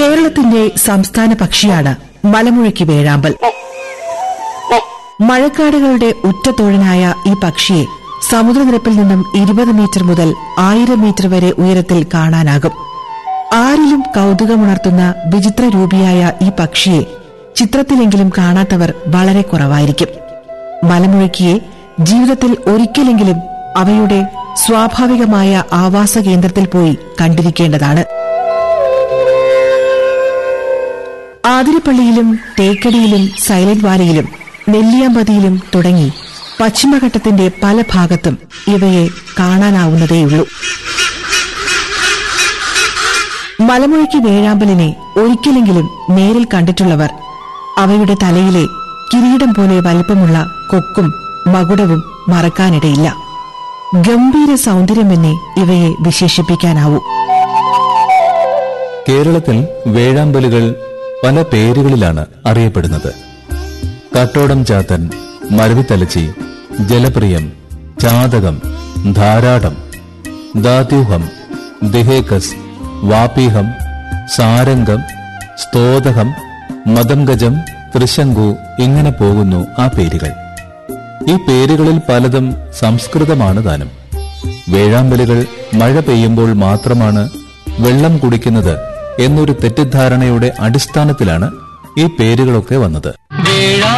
കേരളത്തിന്റെ സംസ്ഥാന പക്ഷിയാണ് മലമുഴക്കി വേഴാമ്പൽ മഴക്കാടുകളുടെ ഉറ്റത്തോഴനായ ഈ പക്ഷിയെ സമുദ്രനിരപ്പിൽ നിന്നും ഇരുപത് മീറ്റർ മുതൽ ആയിരം മീറ്റർ വരെ ഉയരത്തിൽ കാണാനാകും ആരിലും കൗതുകമുണർത്തുന്ന വിചിത്ര രൂപിയായ ഈ പക്ഷിയെ ചിത്രത്തിലെങ്കിലും കാണാത്തവർ വളരെ കുറവായിരിക്കും മലമുഴക്കിയെ ജീവിതത്തിൽ ഒരിക്കലെങ്കിലും അവയുടെ സ്വാഭാവികമായ ആവാസ കേന്ദ്രത്തിൽ പോയി കണ്ടിരിക്കേണ്ടതാണ് ആതിരപ്പള്ളിയിലും തേക്കടിയിലും സൈലന്റ് വാലിയിലും നെല്ലിയാമ്പതിയിലും തുടങ്ങി പശ്ചിമഘട്ടത്തിന്റെ പല ഭാഗത്തും ഇവയെ കാണാനാവുന്നതേയുള്ളൂ മലമുഴക്കി വേഴാമ്പലിനെ ഒരിക്കലെങ്കിലും നേരിൽ കണ്ടിട്ടുള്ളവർ അവയുടെ തലയിലെ കിരീടം പോലെ വലിപ്പമുള്ള കൊക്കും മകുടവും മറക്കാനിടയില്ല ഗംഭീര സൗന്ദര്യമെന്നേ ഇവയെ വിശേഷിപ്പിക്കാനാവൂ കേരളത്തിൽ വേഴാമ്പലുകൾ പല പേരുകളിലാണ് അറിയപ്പെടുന്നത് കട്ടോടം ചാത്തൻ മരവിത്തലച്ചി ജലപ്രിയം ചാതകം ധാരാടം ദാത്യൂഹം ദിഹേക്കസ് വാപീഹം സാരംഗം സ്തോതകം മദംഗജം ത്രിശങ്കു ഇങ്ങനെ പോകുന്നു ആ പേരുകൾ ഈ പേരുകളിൽ പലതും സംസ്കൃതമാണ് താനും വേഴാമ്പലുകൾ മഴ പെയ്യുമ്പോൾ മാത്രമാണ് വെള്ളം കുടിക്കുന്നത് എന്നൊരു തെറ്റിദ്ധാരണയുടെ അടിസ്ഥാനത്തിലാണ് ഈ പേരുകളൊക്കെ വന്നത് വേഴാ